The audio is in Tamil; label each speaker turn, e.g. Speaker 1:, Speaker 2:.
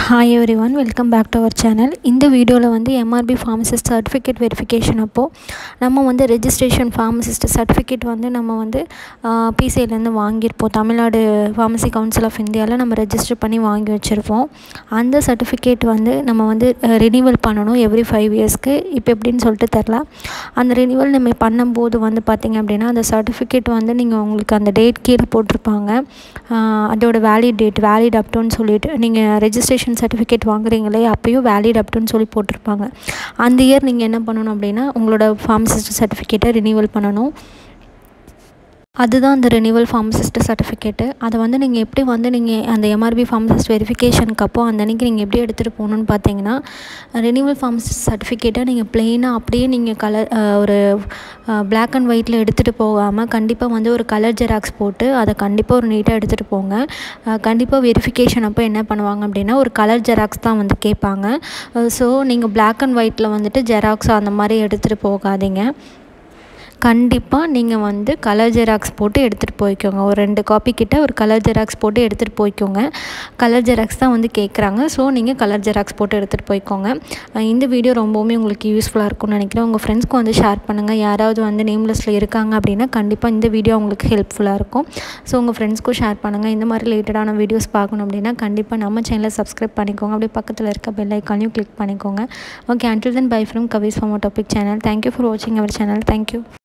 Speaker 1: hi everyone welcome back to our channel இந்த வீடியோவில் வந்து எம்ஆர்பி ஃபார்மசிஸ்ட் சர்டிஃபிகேட் வெரிஃபிகேஷன் அப்போது நம்ம வந்து ரெஜிஸ்ட்ரேஷன் ஃபார்மசிஸ்ட் சர்டிஃபிகேட் வந்து நம்ம வந்து பிசிஐலேருந்து வாங்கியிருப்போம் தமிழ்நாடு ஃபார்மசி கவுன்சில் ஆஃப் இந்தியாவில் நம்ம ரெஜிஸ்டர் பண்ணி வாங்கி வச்சுருப்போம் அந்த சர்டிஃபிகேட் வந்து நம்ம வந்து ரினிவல் பண்ணணும் எவ்ரி ஃபைவ் இயர்ஸ்க்கு இப்போ எப்படின்னு சொல்லிட்டு தெரில அந்த ரினிவல் நம்ம பண்ணும்போது வந்து பார்த்திங்க அப்படின்னா அந்த சர்டிஃபிகேட் வந்து நீங்கள் உங்களுக்கு அந்த டேட் கீழே போட்டிருப்பாங்க அதோட வேலிட் டேட் வேலிட் அப்டுன்னு சொல்லிட்டு நீங்கள் ரெஜிஸ்ட்ரேஷன் சர்டிஃபிகேட் வாங்குறீங்களே அப்பயும் வேலிட் அப்டுன்னு சொல்லி போட்டிருப்பாங்க அந்த இயர் நீங்கள் என்ன பண்ணணும் அப்படின்னா உங்களோட ஃபார்மசிஸ்ட் சர்டிஃபிகேட்டை ரினிவல் பண்ணணும் அதுதான் அந்த ரினிவல் ஃபார்மசிஸ்ட் சர்டிஃபிகேட்டு அதை வந்து நீங்கள் எப்படி வந்து நீங்கள் அந்த எம்ஆர்பி ஃபார்மசிஸ்ட் வெரிஃபிகேஷனுக்கு அப்போ அந்த அன்றைக்கி நீங்கள் எப்படி எடுத்துகிட்டு போகணுன்னு பார்த்தீங்கன்னா ரினிவல் ஃபார்மசிஸ்ட் சர்டிஃபிகேட்டை நீங்கள் ப்ளெயினாக அப்படியே நீங்கள் கலர் ஒரு பிளாக் அண்ட் ஒயிட்டில் எடுத்துகிட்டு போகாமல் கண்டிப்பாக வந்து ஒரு கலர் ஜெராக்ஸ் போட்டு அதை கண்டிப்பாக ஒரு நீட்டாக எடுத்துகிட்டு போங்க கண்டிப்பாக வெரிஃபிகேஷன் அப்போ என்ன பண்ணுவாங்க அப்படின்னா ஒரு கலர் ஜெராக்ஸ் தான் வந்து கேட்பாங்க ஸோ நீங்கள் பிளாக் அண்ட் ஒயிட்டில் வந்துட்டு ஜெராக்ஸ் அந்த மாதிரி எடுத்துகிட்டு போகாதீங்க கண்டிப்பாக நீங்கள் வந்து கலர் ஜெராக்ஸ் போட்டு எடுத்துகிட்டு போய்க்கோங்க ஒரு ரெண்டு காப்பி கிட்ட ஒரு கலர் ஜெராக்ஸ் போட்டு எடுத்துகிட்டு போய்க்கோங்க கலர் ஜெராக்ஸ் தான் வந்து கேட்குறாங்க ஸோ நீங்கள் கலர் ஜெராக்ஸ் போட்டு எடுத்துகிட்டு போய்க்கோங்க இந்த வீடியோ ரொம்பவுமே உங்களுக்கு யூஸ்ஃபுல்லாக இருக்கும்னு நினைக்கிறேன் உங்கள் ஃப்ரெண்ட்ஸ்க்கு வந்து ஷேர் பண்ணுங்கள் யாராவது வந்து நேம் லிஸ்ட்டில் இருக்காங்க அப்படின்னா கண்டிப்பாக இந்த வீடியோ உங்களுக்கு ஹெல்ப்ஃபுல்லாக இருக்கும் ஸோ உங்கள் ஃப்ரெண்ட்ஸ்க்கும் ஷேர் பண்ணுங்கள் இந்த மாதிரி ரிலேட்டடான வீடியோஸ் பார்க்கணும் அப்படின்னா கண்டிப்பாக நம்ம சேனலை சப்ஸ்கிரைப் பண்ணிக்கோங்க அப்படியே பக்கத்தில் இருக்க பெல் ஐக்கானையும் கிளிக் பண்ணிக்கோங்க okay until then bye from Kavis pharma topic channel thank you for வாட்சிங் அவர் சேனல் தேங்க்யூ